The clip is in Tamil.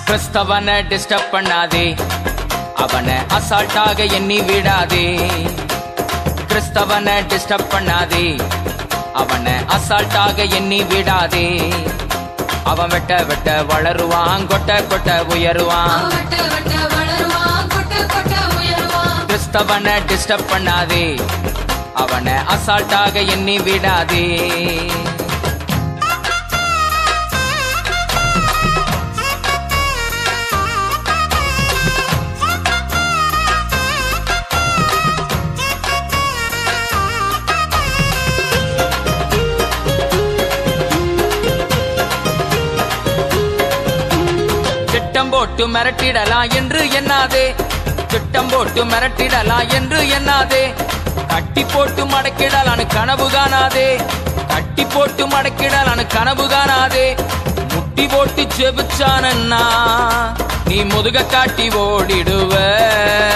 கிறிஸ்தவனை டிஸ்டர்ப் பண்ணாதே அவனை அசால்ட்டாக எண்ணி விடாதே கிறிஸ்தவனை டிஸ்டர்ப் பண்ணாதே அவனை அசால்ட்டாக எண்ணி விடாதே அவன் வெட்ட வெட்ட வளருவான் கொட்ட கொட்ட உயருவான் அவன் வட்ட வட்ட வளருவான் கொட்ட கொட்ட உயருவான் கிறிஸ்தவனை டிஸ்டர்ப் பண்ணாதே அவனை அசால்ட்டாக எண்ணி விடாதே திட்டம் போட்டு மிரட்டிடலாம் என்று எண்ணாதே திட்டம் போட்டு மிரட்டிடலாம் என்று எண்ணாதே கட்டி போட்டு மடக்கிடலான்னு கனவு காணாதே கட்டி போட்டு மடக்கிடலான்னு கனவு காணாதே முட்டி போட்டு ஜெபிச்சானன்னா நீ முதுக காட்டி ஓடிடுவ